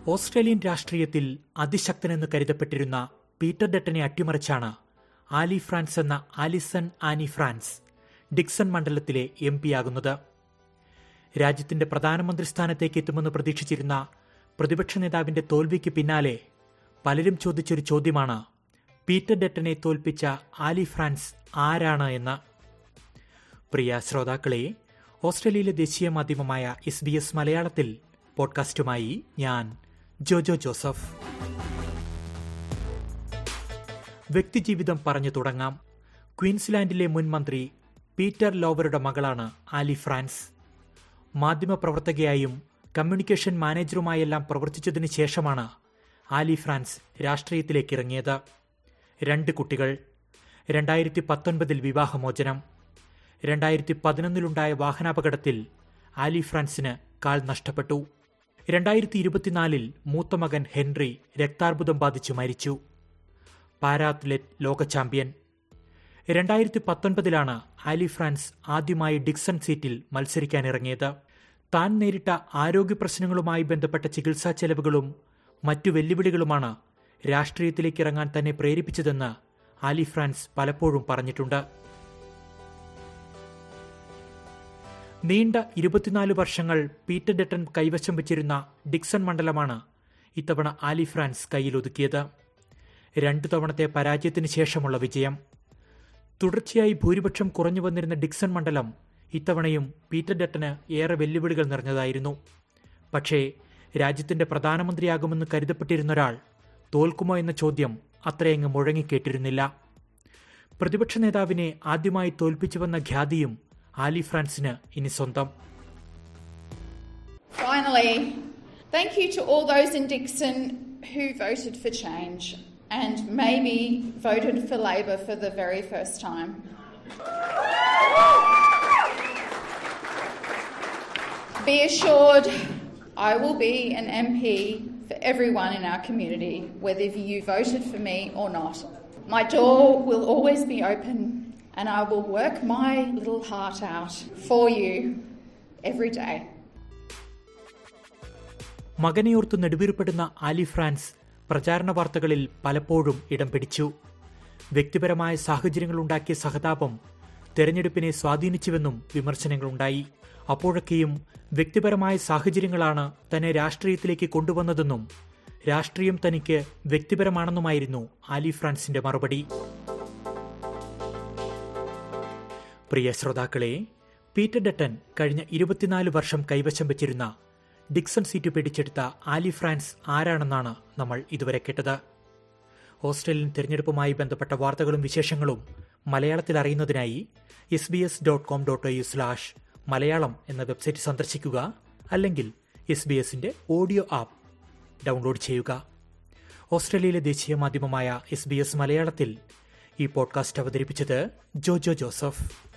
Australian രാഷ്ട്രീയത്തിൽ അതിശക്തനെന്ന് കരുതപ്പെട്ടിരുന്ന പീറ്റർ ഡട്ടനെ അട്ടിമറിച്ചാണ് ആലി ഫ്രാൻസ് എന്ന ആലിസൺ ആനി ഫ്രാൻസ് ഡിക്സൺ മണ്ഡലത്തിലെ എം പിയാകുന്നത് രാജ്യത്തിന്റെ പ്രധാനമന്ത്രി സ്ഥാനത്തേക്ക് എത്തുമെന്ന് പ്രതീക്ഷിച്ചിരുന്ന പ്രതിപക്ഷ നേതാവിന്റെ തോൽവിക്ക് പിന്നാലെ പലരും ചോദിച്ചൊരു ചോദ്യമാണ് പീറ്റർ ഡട്ടനെ തോൽപ്പിച്ച ആലി ഫ്രാൻസ് ആരാണ് എന്ന് പ്രിയ ശ്രോതാക്കളെ ഓസ്ട്രേലിയയിലെ ദേശീയ മാധ്യമമായ എസ് ബി എസ് മലയാളത്തിൽ പോഡ്കാസ്റ്റുമായി ഞാൻ ജോജോ ജോസഫ് വ്യക്തിജീവിതം പറഞ്ഞു തുടങ്ങാം ക്വീൻസ്ലാൻഡിലെ മുൻ മന്ത്രി പീറ്റർ ലോവറുടെ മകളാണ് ആലി ഫ്രാൻസ് മാധ്യമപ്രവർത്തകയായും കമ്മ്യൂണിക്കേഷൻ മാനേജറുമായെല്ലാം പ്രവർത്തിച്ചതിന് ശേഷമാണ് ആലി ഫ്രാൻസ് രാഷ്ട്രീയത്തിലേക്ക് ഇറങ്ങിയത് രണ്ട് കുട്ടികൾ രണ്ടായിരത്തി പത്തൊൻപതിൽ വിവാഹമോചനം രണ്ടായിരത്തി പതിനൊന്നിലുണ്ടായ വാഹനാപകടത്തിൽ ആലി ഫ്രാൻസിന് കാൽ നഷ്ടപ്പെട്ടു രണ്ടായിരത്തി ഇരുപത്തിനാലിൽ മൂത്ത മകൻ ഹെൻറി രക്താർബുദം ബാധിച്ചു മരിച്ചു പാരാ അത്ലറ്റ് ലോക ചാമ്പ്യൻ രണ്ടായിരത്തി പത്തൊൻപതിലാണ് ആലി ഫ്രാൻസ് ആദ്യമായി ഡിക്സൺ സീറ്റിൽ മത്സരിക്കാനിറങ്ങിയത് താൻ നേരിട്ട ആരോഗ്യ പ്രശ്നങ്ങളുമായി ബന്ധപ്പെട്ട ചികിത്സാ ചെലവുകളും മറ്റു വെല്ലുവിളികളുമാണ് രാഷ്ട്രീയത്തിലേക്ക് ഇറങ്ങാൻ തന്നെ പ്രേരിപ്പിച്ചതെന്ന് ആലി ഫ്രാൻസ് പലപ്പോഴും പറഞ്ഞിട്ടുണ്ട് നീണ്ട ഇരുപത്തിനാല് വർഷങ്ങൾ പീറ്റർ ഡട്ടൻ കൈവശം വച്ചിരുന്ന ഡിക്സൺ മണ്ഡലമാണ് ഇത്തവണ ആലി ഫ്രാൻസ് കയ്യിലൊതുക്കിയത് രണ്ടു തവണത്തെ പരാജയത്തിന് ശേഷമുള്ള വിജയം തുടർച്ചയായി ഭൂരിപക്ഷം കുറഞ്ഞു വന്നിരുന്ന ഡിക്സൺ മണ്ഡലം ഇത്തവണയും പീറ്റർ ഡട്ടന് ഏറെ വെല്ലുവിളികൾ നിറഞ്ഞതായിരുന്നു പക്ഷേ രാജ്യത്തിന്റെ പ്രധാനമന്ത്രിയാകുമെന്ന് കരുതപ്പെട്ടിരുന്ന ഒരാൾ തോൽക്കുമോ എന്ന ചോദ്യം അത്രയങ്ങ് മുഴങ്ങിക്കേട്ടിരുന്നില്ല പ്രതിപക്ഷ നേതാവിനെ ആദ്യമായി തോൽപ്പിച്ചുവെന്ന ഖ്യാതിയും ആലി ഫ്രാൻസിന് ഇനി സ്വന്തം Finally, thank you to all those in Dixon who voted for change and maybe voted for Labor for the very first time. Be assured I will be an MP for everyone in our community, whether you voted for me or not. My door will always be open and I will work my little heart out for you every day. മകനെയോർത്ത് നെടുവീർപ്പെടുന്ന Ali France പ്രചാരണ വാർത്തകളിൽ പലപ്പോഴും ഇടം പിടിച്ചു വ്യക്തിപരമായ സാഹചര്യങ്ങളുണ്ടാക്കിയ സഹതാപം തെരഞ്ഞെടുപ്പിനെ സ്വാധീനിച്ചുവെന്നും വിമർശനങ്ങളുണ്ടായി അപ്പോഴൊക്കെയും വ്യക്തിപരമായ സാഹചര്യങ്ങളാണ് തന്നെ രാഷ്ട്രീയത്തിലേക്ക് കൊണ്ടുവന്നതെന്നും രാഷ്ട്രീയം തനിക്ക് വ്യക്തിപരമാണെന്നുമായിരുന്നു ആലി ഫ്രാൻസിന്റെ മറുപടി പ്രിയ ശ്രോതാക്കളെ പീറ്റർ ഡട്ടൻ കഴിഞ്ഞ ഇരുപത്തിനാല് വർഷം കൈവശം വെച്ചിരുന്ന ഡിക്സൺ സീറ്റ് പിടിച്ചെടുത്ത ആലി ഫ്രാൻസ് ആരാണെന്നാണ് നമ്മൾ ഇതുവരെ കേട്ടത് ഓസ്ട്രേലിയൻ തിരഞ്ഞെടുപ്പുമായി ബന്ധപ്പെട്ട വാർത്തകളും വിശേഷങ്ങളും മലയാളത്തിൽ അറിയുന്നതിനായി S B S dot com dot U slash Malayalam എന്ന വെബ്സൈറ്റ് സന്ദർശിക്കുക അല്ലെങ്കിൽ എസ് ബി എസിന്റെ ഓഡിയോ ആപ്പ് ഡൗൺലോഡ് ചെയ്യുക ഓസ്ട്രേലിയയിലെ ദേശീയ മാധ്യമമായ എസ് ബി എസ് മലയാളത്തിൽ ഈ പോഡ്കാസ്റ്റ് അവതരിപ്പിച്ചത് ജോജോ ജോസഫ്